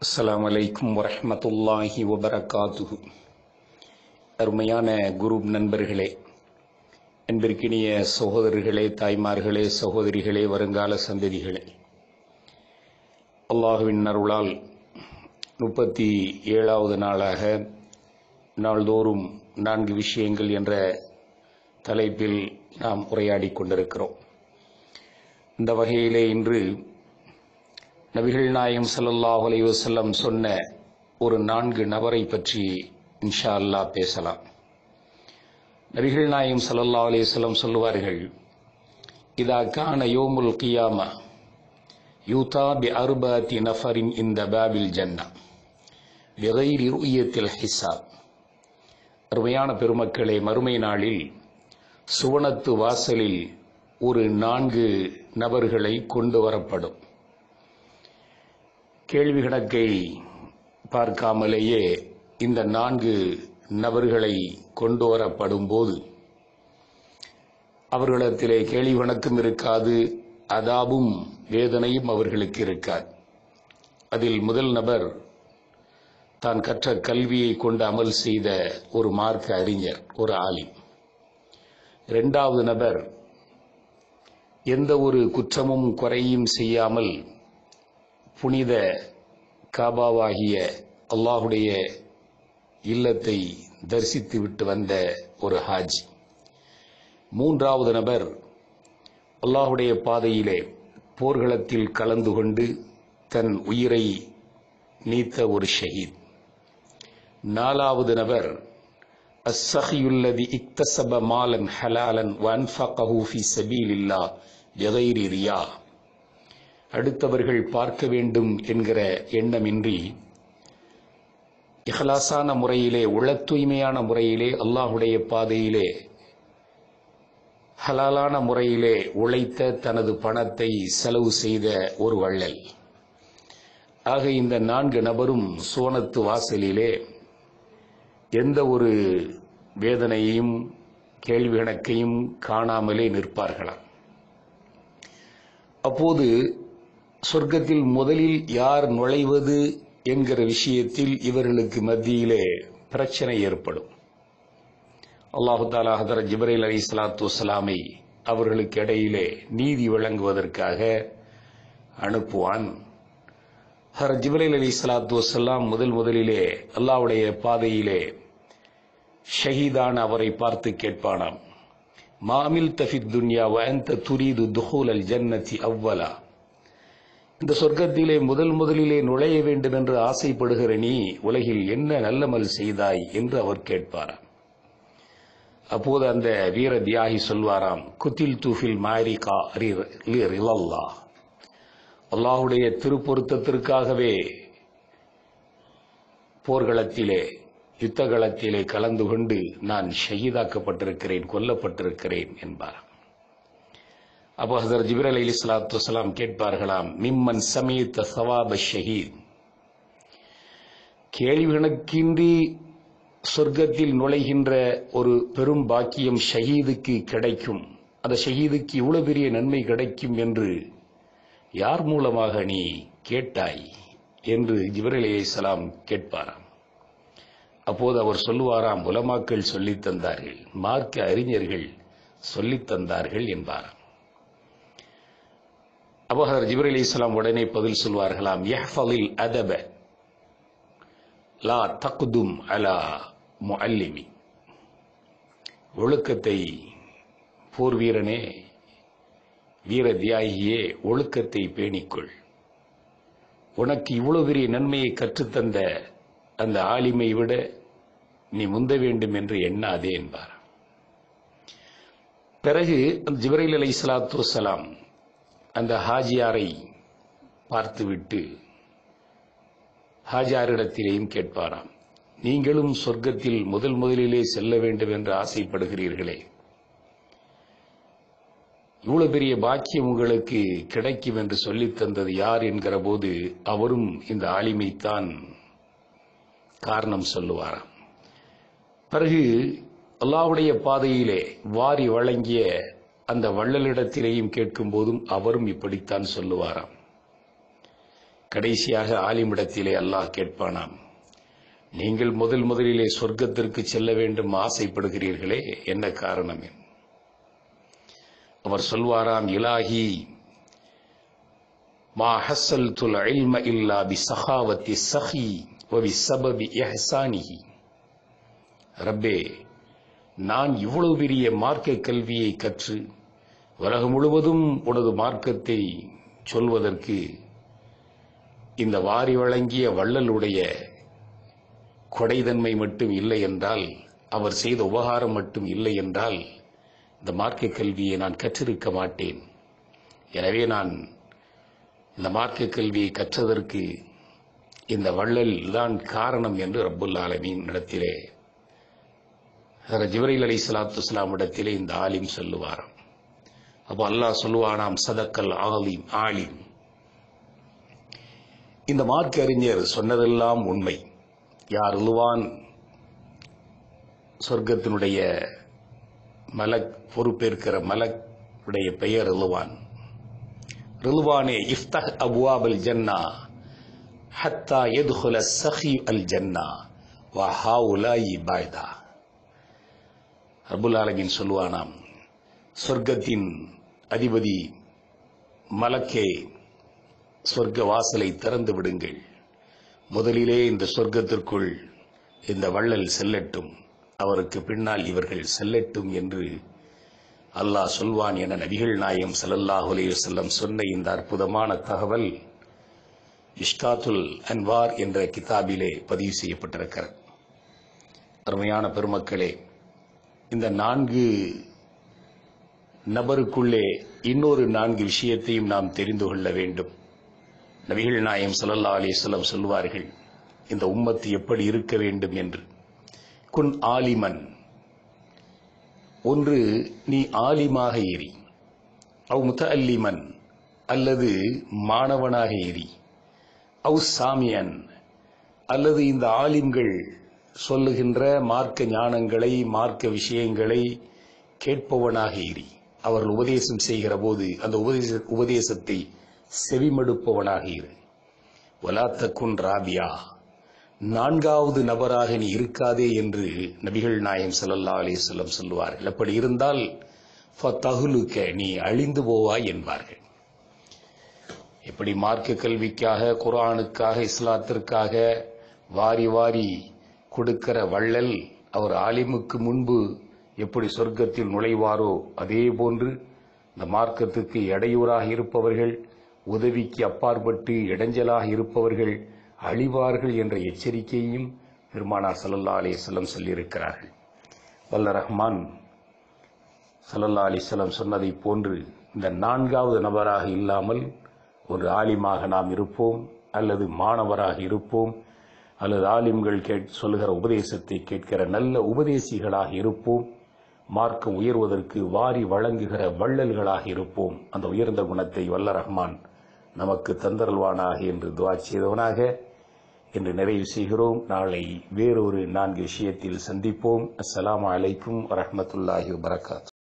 அஸ்ஸலாமு அலைக்கும் வரஹ்மத்துல்லாஹி வபரகாத்துஹு அருமையான குரு நண்பர்களே அன்பிற்கினிய சகோதரர்களே தாய்மார்களே சகோதரிகளே வருங்கால சந்ததிகளே அல்லாஹுவின் அருளால் முப்பத்தி ஏழாவது நாளாக நாள்தோறும் நான்கு விஷயங்கள் என்ற தலைப்பில் நாம் உரையாடிக் கொண்டிருக்கிறோம் இந்த வகையிலே இன்று நபிகள் நாயம் ஸல்லல்லாஹு அலைஹி வஸல்லம் சொன்ன ஒரு நான்கு நபரை பற்றி இன்ஷா அல்லாஹ் பேசலாம் நபிகள் நாயம் ஸல்லல்லாஹு அலைஹி வஸல்லம் சொல்லுவார்கள் இதா கான யோமுல் கியாமா யூதா பி அர்பாத்தி நஃபரின் இந்த பாபில் ஜன்னா பிகைரி ருயத்தில் ஹிசாப் அருமையான பெருமக்களே மறுமை நாளில் சுவனத்து வாசலில் ஒரு நான்கு நபர்களை கொண்டு வரப்படும் கேள்வி கணக்கை பார்க்காமலேயே இந்த நான்கு நபர்களை கொண்டு வரப்படும் போது அவர்களிடத்திலே கேள்வி கணக்கும் இருக்காது அதாபும் வேதனையும் அவர்களுக்கு இருக்காது அதில் முதல் நபர் தான் கற்ற கல்வியை கொண்டு அமல் செய்த ஒரு மார்க்க அறிஞர் ஒரு ஆலிம் இரண்டாவது நபர் எந்த ஒரு குற்றமும் குறையும் செய்யாமல் புனித காபாவாகிய அல்லாஹுடைய இல்லத்தை தரிசித்து விட்டு வந்த ஒரு ஹாஜ் மூன்றாவது நபர் அல்லாஹுடைய பாதையிலே போர்களத்தில் கலந்து கொண்டு தன் உயிரை நீத்த ஒரு ஷஹீத் நாலாவது நபர் அஸ்ஸஹியுல்லதி இக்தசப மாலன் ஹலாலன் வன்ஃபகஹு ஃபி சபீலில்லா பிகைரி ரியா அடுத்தவர்கள் பார்க்க வேண்டும் என்கிற எண்ணமின்றி இஹலாசான முறையிலே உள தூய்மையான முறையிலே அல்லாஹுடைய பாதையிலே ஹலாலான முறையிலே உழைத்த தனது பணத்தை செலவு செய்த ஒரு வள்ளல் ஆக இந்த நான்கு நபரும் சோனத்து வாசலிலே எந்த ஒரு வேதனையையும் கேள்வி கணக்கையும் காணாமலே நிற்பார்களாம் அப்போது சொர்க்கத்தில் முதலில் யார் நுழைவது என்கிற விஷயத்தில் இவர்களுக்கு மத்தியிலே பிரச்சனை ஏற்படும் அல்லாஹு தாலா ஹதர ஜிப்ரைல் அலி சலாத்து வசலாமை அவர்களுக்கு இடையிலே நீதி வழங்குவதற்காக அனுப்புவான் ஹர் ஜிப்ரைல் அலி சலாத்து வசலாம் முதல் முதலிலே அல்லாவுடைய பாதையிலே ஷஹீதான அவரை பார்த்து கேட்பானாம் மாமில் தஃபித் துன்யா வந்த துரீது துஹூல் அல் ஜன்னதி அவ்வலா இந்த சொர்க்கத்திலே முதல் முதலிலே நுழைய வேண்டும் என்று ஆசைப்படுகிற நீ உலகில் என்ன நல்லமல் செய்தாய் என்று அவர் கேட்பாராம் அப்போது அந்த வீர தியாகி சொல்வாராம் குத்தில் தூஃபில் மாரிகா ரிலல்லா அல்லாஹுடைய திருப்பொருத்தத்திற்காகவே போர்களத்திலே யுத்தகளத்திலே கலந்து கொண்டு நான் ஷஹீதாக்கப்பட்டிருக்கிறேன் கொல்லப்பட்டிருக்கிறேன் என்பார் அப்போ ஹசர் ஜிபிர் அலி சலாத்து வலாம் கேட்பார்களாம் மிம்மன் சமீத்த சவாப ஷஹீத் கேள்வி கணக்கின்றி சொர்க்கத்தில் நுழைகின்ற ஒரு பெரும் பாக்கியம் ஷஹீதுக்கு கிடைக்கும் அந்த ஷஹீதுக்கு இவ்வளவு பெரிய நன்மை கிடைக்கும் என்று யார் மூலமாக நீ கேட்டாய் என்று ஜிபர் அலி சலாம் கேட்பாராம் அப்போது அவர் சொல்லுவாராம் உலமாக்கள் சொல்லித் தந்தார்கள் மார்க்க அறிஞர்கள் சொல்லித் தந்தார்கள் என்பாராம் அபஹர் ஜிபர் அலி இஸ்லாம் உடனே பதில் சொல்வார்களாம் யஹ்ஃபலில் அதப லா தக்குதும் அலா முஅல்லிமி ஒழுக்கத்தை போர் வீரனே வீர தியாகியே ஒழுக்கத்தை பேணிக்கொள் உனக்கு இவ்வளவு பெரிய நன்மையை கற்றுத்தந்த அந்த ஆலிமை விட நீ முந்த வேண்டும் என்று எண்ணாதே என்பார் பிறகு ஜிபரைல் அலை சலாத்து வலாம் அந்த ஹாஜியாரை பார்த்துவிட்டு ஹாஜாரிடத்திலேயும் கேட்பாராம் நீங்களும் சொர்க்கத்தில் முதல் முதலிலே செல்ல வேண்டும் என்று ஆசைப்படுகிறீர்களே இவ்வளவு பெரிய பாக்கியம் உங்களுக்கு கிடைக்கும் என்று சொல்லித் தந்தது யார் என்கிற போது அவரும் இந்த ஆலிமைத்தான் காரணம் சொல்லுவாராம் பிறகு அல்லாவுடைய பாதையிலே வாரி வழங்கிய அந்த வள்ளலிடத்திலேயும் கேட்கும் போதும் அவரும் இப்படித்தான் சொல்லுவாராம் கடைசியாக ஆலிமிடத்திலே அல்லாஹ் கேட்பானாம் நீங்கள் முதல் முதலிலே சொர்க்கத்திற்கு செல்ல வேண்டும் ஆசைப்படுகிறீர்களே என்ன காரணம் அவர் சொல்வாராம் இலாஹி மா ஹஸ்ஸல்துல் இல்ம இல்லா பி சஹாவத்தி சஹி வபி சபபி இஹ்சானிஹி ரப்பே நான் இவ்வளவு பெரிய மார்க்க கல்வியை கற்று உலகம் முழுவதும் உனது மார்க்கத்தை சொல்வதற்கு இந்த வாரி வழங்கிய வள்ளலுடைய கொடைதன்மை மட்டும் இல்லை என்றால் அவர் செய்த உபகாரம் மட்டும் இல்லை என்றால் இந்த மார்க்க கல்வியை நான் கற்றிருக்க மாட்டேன் எனவே நான் இந்த மார்க்க கல்வியை கற்றதற்கு இந்த வள்ளல் தான் காரணம் என்று ரப்புல் ஆலமீன் இடத்திலே ஜிப்ரைல் அலி சலாத்து இஸ்லாம் இடத்திலே இந்த ஆலிம் சொல்லுவாராம் அப்போ அல்லாஹ் சொல்லுவானாம் சதக்கல் ஆலிம் ஆலிம் இந்த மார்க்க அறிஞர் சொன்னதெல்லாம் உண்மை யார் ருவான் சொர்க்கத்தினுடைய மலக் பொறுப்பேற்கிற மலக் உடைய பெயர் ருவான் ருவானே இஃப்தஹ் அபுவாபல் ஜன்னா ஹத்தா எதுகுல சஹி அல் ஜன்னா வா ஹாவுலாயி பாய்தா ரபுல் ஆலமின் சொல்லுவானாம் சொர்க்கத்தின் அதிபதி மலக்கே சொர்க்க வாசலை திறந்து விடுங்கள் முதலிலே இந்த சொர்க்கத்திற்குள் இந்த வள்ளல் செல்லட்டும் அவருக்கு பின்னால் இவர்கள் செல்லட்டும் என்று அல்லாஹ் சொல்வான் என நபிகள் நாயம் ஸல்லல்லாஹு அலைஹி வஸல்லம் சொன்ன இந்த அற்புதமான தகவல் இஷ்காத்துல் அன்வார் என்ற கிதாபிலே பதிவு செய்யப்பட்டிருக்கிறது அருமையான பெருமக்களே இந்த நான்கு நபருக்குள்ளே இன்னொரு நான்கு விஷயத்தையும் நாம் தெரிந்து கொள்ள வேண்டும் நபிகள் நாயம் ஸல்லல்லாஹு அலைஹி வஸல்லம் சொல்வார்கள் இந்த உம்மத்து எப்படி இருக்க வேண்டும் என்று குன் ஆலிமன் ஒன்று நீ ஆலிமாக ஏறி அவ் முத்தல்லிமன் அல்லது மாணவனாக ஏறி அவ் சாமியன் அல்லது இந்த ஆலிம்கள் சொல்லுகின்ற மார்க்க ஞானங்களை மார்க்க விஷயங்களை கேட்பவனாக ஏறி அவர்கள் உபதேசம் செய்கிற போது அந்த உபதேச உபதேசத்தை செவிமடுப்பவனாக இரு வலாத்தக்குன் ராபியா நான்காவது நபராக நீ இருக்காதே என்று நபிகள் நாயம் ஸல்லல்லாஹு அலைஹி வஸல்லம் சொல்லுவார்கள் அப்படி இருந்தால் ஃபதஹ்லுக நீ அழிந்து போவாய் என்பார்கள் எப்படி மார்க்க கல்விக்காக குர்ஆனுக்காக இஸ்லாத்திற்காக வாரி வாரி கொடுக்கிற வள்ளல் அவர் ஆலிமுக்கு முன்பு எப்படி சொர்க்கத்தில் நுழைவாரோ அதே போன்று இந்த மார்க்கத்துக்கு இடையூறாக இருப்பவர்கள் உதவிக்கு அப்பாற்பட்டு இடைஞ்சலாக இருப்பவர்கள் அழிவார்கள் என்ற எச்சரிக்கையையும் பெருமானார் ஸல்லல்லாஹு அலைஹி வஸல்லம் சொல்லியிருக்கிறார்கள் வல்ல ரஹ்மான் ஸல்லல்லாஹு அலைஹி வஸல்லம் சொன்னதைப் போன்று இந்த நான்காவது நபராக இல்லாமல் ஒரு ஆலிமாக நாம் இருப்போம் அல்லது மாணவராக இருப்போம் அல்லது ஆலிம்கள் கேட் சொல்லுகிற உபதேசத்தை கேட்கிற நல்ல உபதேசிகளாக இருப்போம் மார்க்கம் உயர்வதற்கு வாரி வழங்குகிற வள்ளல்களாக இருப்போம் அந்த உயர்ந்த குணத்தை வல்ல ரஹ்மான் நமக்கு தந்தருள்வானாக என்று துவா செய்தவனாக என்று நிறைவு செய்கிறோம் நாளை வேறொரு நான்கு விஷயத்தில் சந்திப்போம் அஸ்ஸலாமு அலைக்கும் வரஹ்மத்துல்லாஹி வபரகாத்து